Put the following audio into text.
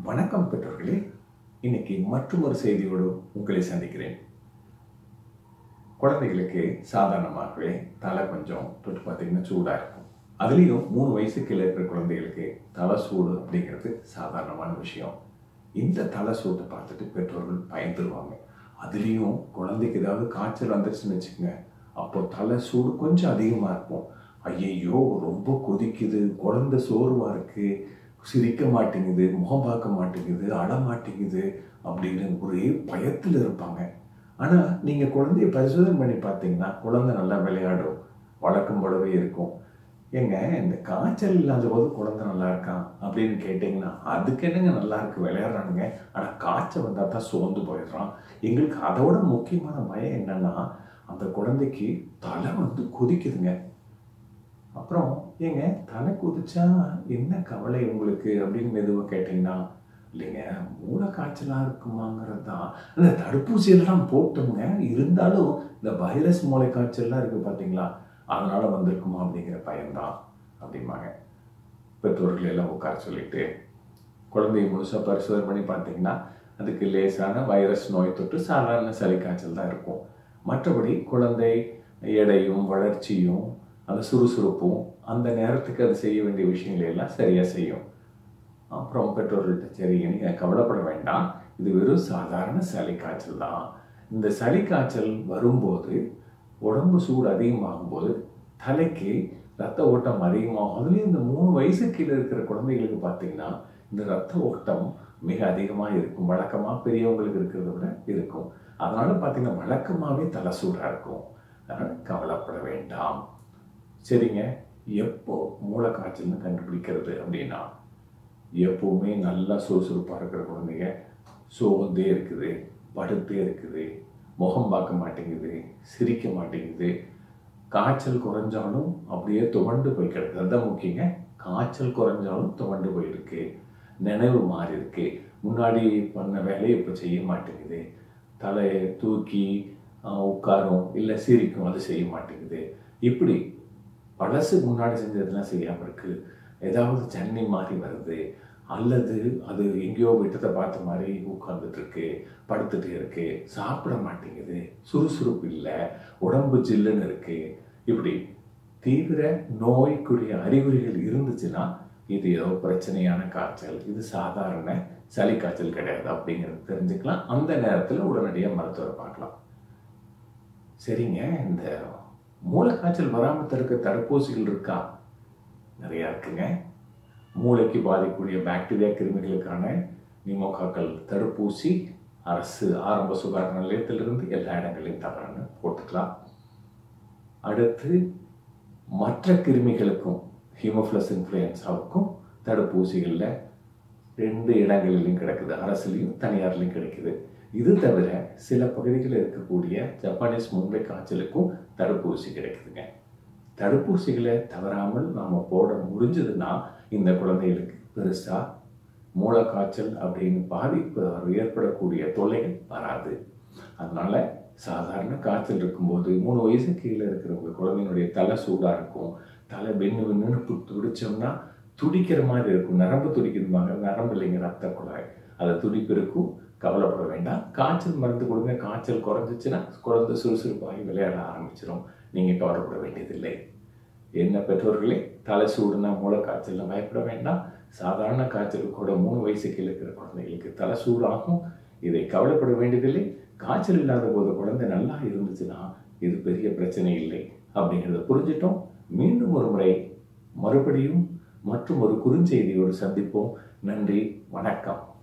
வணக்கம் பெற்றோர்களே இன்னைக்கு மற்றொரு செய்தியோடு உங்களை சந்திக்கிறேன் குழந்தைகளுக்கு சாதாரணமாகவே தலை கொஞ்சம் தொட்டு பார்த்தீங்கன்னா சூடாக இருக்கும் அதுலேயும் மூணு வயசு கீழே இருக்கிற குழந்தைகளுக்கு தலை சூடு அப்படிங்கிறது சாதாரணமான விஷயம் இந்த தலை சூட்டை பார்த்துட்டு பெற்றோர்கள் பயந்துருவாங்க அதுலேயும் குழந்தைக்கு ஏதாவது காய்ச்சல் வந்துருச்சுன்னு வச்சுக்கோங்க அப்போ தலை சூடு கொஞ்சம் அதிகமாக இருக்கும் ஐயையோ ரொம்ப கொதிக்குது குழந்தை சோர்வாக இருக்குது சிரிக்க மாட்டேங்குது முகம் பார்க்க மாட்டேங்குது அழ மாட்டேங்குது அப்படின்னு ஒரே பயத்தில் இருப்பாங்க ஆனால் நீங்கள் குழந்தைய பரிசோதனை பண்ணி பார்த்தீங்கன்னா குழந்தை நல்லா விளையாடும் வழக்கம் போலவே இருக்கும் ஏங்க இந்த காய்ச்சல் இல்லாத போது குழந்தை நல்லா இருக்கான் அப்படின்னு கேட்டிங்கன்னா அதுக்கு என்னங்க நல்லா இருக்கு விளையாடுறானுங்க ஆனால் காய்ச்சல் வந்தால் தான் சோர்ந்து போயிடுறான் எங்களுக்கு அதோட முக்கியமான பயம் என்னன்னா அந்த குழந்தைக்கு தலை வந்து கொதிக்குதுங்க அப்புறம் ஏங்க தலை குதிச்சா என்ன கவலை உங்களுக்கு அப்படின்னு மெதுவாக கேட்டிங்கன்னா இல்லைங்க மூளை காய்ச்சலாக இருக்குமாங்கிறது தான் அந்த தடுப்பூசியெல்லாம் போட்டோங்க இருந்தாலும் இந்த வைரஸ் மூளை காய்ச்சல்லாம் இருக்குது பார்த்தீங்களா அதனால் வந்திருக்குமா அப்படிங்கிற பயம்தான் அப்படிம்பாங்க பெற்றோர்கள் எல்லாம் உட்கார சொல்லிட்டு குழந்தைய முழுசாக பரிசோதனை பண்ணி பார்த்தீங்கன்னா அதுக்கு லேசான வைரஸ் நோய் தொற்று சாதாரண சளி காய்ச்சல் தான் இருக்கும் மற்றபடி குழந்தை எடையும் வளர்ச்சியும் அந்த சுறுசுறுப்பும் அந்த நேரத்துக்கு அது செய்ய வேண்டிய விஷயங்களை எல்லாம் சரியாக செய்யும் அப்புறம் பெற்றோர்கள்ட்ட சரி நீங்கள் கவலைப்பட வேண்டாம் இது வெறும் சாதாரண சளி காய்ச்சல் தான் இந்த சளி காய்ச்சல் வரும்போது உடம்பு சூடு அதிகமாகும் போது தலைக்கு ரத்த ஓட்டம் அதிகமாகும் அதுலேயும் இந்த மூணு வயசு கீழே இருக்கிற குழந்தைகளுக்கு பார்த்தீங்கன்னா இந்த ரத்த ஓட்டம் மிக அதிகமாக இருக்கும் வழக்கமாக பெரியவங்களுக்கு இருக்கிறத விட இருக்கும் அதனால பார்த்தீங்கன்னா வழக்கமாகவே தலை சூடாக இருக்கும் அதனால் கவலைப்பட வேண்டாம் சரிங்க எப்போ மூளை காய்ச்சல்னு கண்டுபிடிக்கிறது அப்படின்னா எப்போவுமே நல்லா சுறுசுறுப்பாக இருக்கிற குழந்தைங்க சோர்ந்தே இருக்குது படுத்தே இருக்குது முகம் பார்க்க மாட்டேங்குது சிரிக்க மாட்டேங்குது காய்ச்சல் குறைஞ்சாலும் அப்படியே துவண்டு போய் கிடக்குது அதுதான் முக்கியங்க காய்ச்சல் குறைஞ்சாலும் துவண்டு போயிருக்கு நினைவு மாறி இருக்கு முன்னாடி பண்ண வேலையை இப்போ செய்ய மாட்டேங்குது தலையை தூக்கி உட்காரும் இல்லை சிரிக்கும் அது செய்ய மாட்டேங்குது இப்படி பழசு முன்னாடி செஞ்சதெல்லாம் செய்யாமல் இருக்குது ஏதாவது ஜன்னி மாதிரி வருது அல்லது அது எங்கேயோ விட்டத்தை பார்த்த மாதிரி உட்கார்ந்துட்டு இருக்கு படுத்துட்டு இருக்கு சாப்பிட மாட்டேங்குது சுறுசுறுப்பு இல்லை உடம்பு ஜில்லுன்னு இருக்கு இப்படி தீவிர நோய்க்குரிய அறிகுறிகள் இருந்துச்சுன்னா இது ஏதோ பிரச்சனையான காய்ச்சல் இது சாதாரண சளி காய்ச்சல் கிடையாது அப்படிங்கிறது தெரிஞ்சுக்கலாம் அந்த நேரத்தில் உடனடியாக மருத்துவரை பார்க்கலாம் சரிங்க இந்த மூளை காய்ச்சல் வராமல் தடுக்க தடுப்பூசிகள் இருக்கா நிறையா இருக்குங்க மூளைக்கு பாதிக்கக்கூடிய பாக்டீரியா கிருமிகளுக்கான நிமோகாக்கள் தடுப்பூசி அரசு ஆரம்ப சுகாதார நிலையத்திலிருந்து எல்லா இடங்களையும் தவறான போட்டுக்கலாம் அடுத்து மற்ற கிருமிகளுக்கும் ஹீமோஃப்ளஸ் இன்ஃப்ளூயன்ஸாவுக்கும் தடுப்பூசிகளில் ரெண்டு இடங்களிலையும் கிடைக்குது அரசுலையும் தனியார்லையும் கிடைக்குது இது தவிர சில பகுதிகளில் இருக்கக்கூடிய ஜப்பானீஸ் மும்பை காய்ச்சலுக்கும் தடுப்பூசி கிடைக்குதுங்க தடுப்பூசிகளை தவறாமல் நாம் போட முடிஞ்சதுன்னா இந்த குழந்தைகளுக்கு பெருசாக மூளை காய்ச்சல் அப்படின்னு பாதிப்பு ஏற்படக்கூடிய தொல்லைகள் வராது அதனால சாதாரண காய்ச்சல் இருக்கும்போது மூணு வயசு கீழே இருக்கிறவங்க குழந்தைங்களுடைய தலை சூடாக இருக்கும் தலை வெண்ணு வெண்ணுன்னு துடிச்சோம்னா துடிக்கிற மாதிரி இருக்கும் நரம்பு துடிக்கிறதுமாங்க நரம்பு இல்லைங்க ரத்த குழாய் அதை துடிப்பு இருக்கும் கவலைப்பட வேண்டாம் காய்ச்சல் மருந்து கொடுங்க காய்ச்சல் குறைஞ்சிச்சுன்னா குழந்தை சுறுசுறுப்பாகி விளையாட ஆரம்பிச்சிடும் நீங்கள் கவலைப்பட வேண்டியதில்லை என்ன பெற்றோர்களே தலை சூடுனா மூளை காய்ச்சல் பயப்பட வேண்டாம் சாதாரண காய்ச்சல் கூட மூணு வயசு கீழே இருக்கிற குழந்தைகளுக்கு தலை சூடாகும் இதை கவலைப்பட வேண்டியதில்லை காய்ச்சல் இல்லாத போது குழந்தை நல்லா இருந்துச்சுன்னா இது பெரிய பிரச்சனை இல்லை அப்படிங்கிறத புரிஞ்சிட்டோம் மீண்டும் ஒரு முறை மறுபடியும் மற்றும் ஒரு குறுஞ்செய்தியோடு சந்திப்போம் நன்றி வணக்கம்